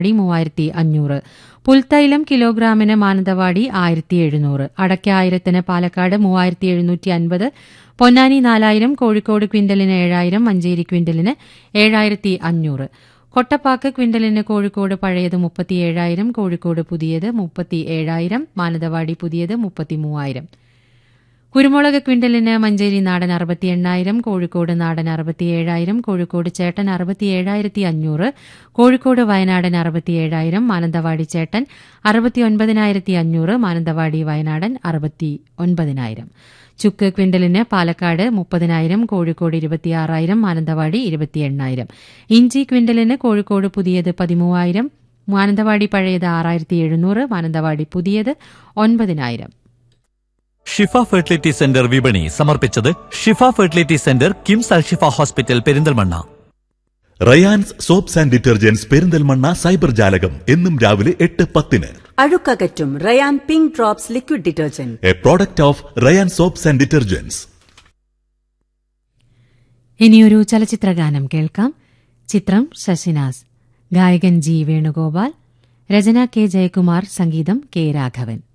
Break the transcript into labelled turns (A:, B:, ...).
A: മാനന്തവാടി മൂവായിരത്തി അഞ്ഞൂറ് പുൽത്തൈലം കിലോഗ്രാമിന് മാനന്തവാടി ആയിരത്തി എഴുന്നൂറ് അടയ്ക്ക ആയിരത്തിന് പാലക്കാട് മൂവായിരത്തി എഴുന്നൂറ്റി അൻപത് പൊന്നാനി നാലായിരം കോഴിക്കോട് ക്വിന്റലിന് ഏഴായിരം മഞ്ചേരി ക്വിന്റലിന് ഏഴായിരത്തി അഞ്ഞൂറ് കൊട്ടപ്പാക്ക് ക്വിന്റലിന് കോഴിക്കോട് പഴയത് മുപ്പത്തി ഏഴായിരം കോഴിക്കോട് പുതിയത് മുപ്പത്തി ഏഴായിരം മാനന്തവാടി പുതിയത് മുപ്പത്തി മൂവായിരം കുരുമുളക് ക്വിന്റലിന് മഞ്ചേരി നാടൻ അറുപത്തി എണ്ണായിരം കോഴിക്കോട് നാടൻ അറുപത്തി ഏഴായിരം കോഴിക്കോട് ചേട്ടൻ അറുപത്തി ഏഴായിരത്തി അഞ്ഞൂറ് കോഴിക്കോട് വയനാടൻ അറുപത്തി ഏഴായിരം മാനന്തവാടി ചേട്ടൻ അറുപത്തി ഒൻപതിനായിരത്തി അഞ്ഞൂറ് മാനന്തവാടി വയനാടൻ അറുപത്തി ഒൻപതിനായിരം ചുക്ക് ക്വിന്റലിന് പാലക്കാട് മുപ്പതിനായിരം കോഴിക്കോട് ഇരുപത്തിയാറായിരം മാനന്തവാടി ഇരുപത്തി എണ്ണായിരം ഇഞ്ചി ക്വിന്റലിന് കോഴിക്കോട് പുതിയത് പതിമൂവായിരം മാനന്തവാടി പഴയത് ആറായിരത്തി എഴുന്നൂറ് മാനന്തവാടി പുതിയത് ഒൻപതിനായിരം
B: ഷിഫ ഫെർട്ടിലിറ്റി സെന്റർ വിപണി സമർപ്പിച്ചത് Shifa fertility centre KIMS Alshifa hospital Perinthalmanna
C: Rayans soaps and detergents Perinthalmanna cyber ജാലകം എന്നും രാവിലെ എട്ട് പത്തിന്
D: അഴുക്കകറ്റും Rayan pink drops liquid detergent
C: a product of Rayan soaps and detergents
A: ഇനിയൊരു ചലച്ചിത്രഗാനം കേൾക്കാം ചിത്രം ശശിനാസ് ഗായകൻ ജി വേണുഗോപാൽ രചന കെ ജയകുമാർ സംഗീതം കെ രാഘവൻ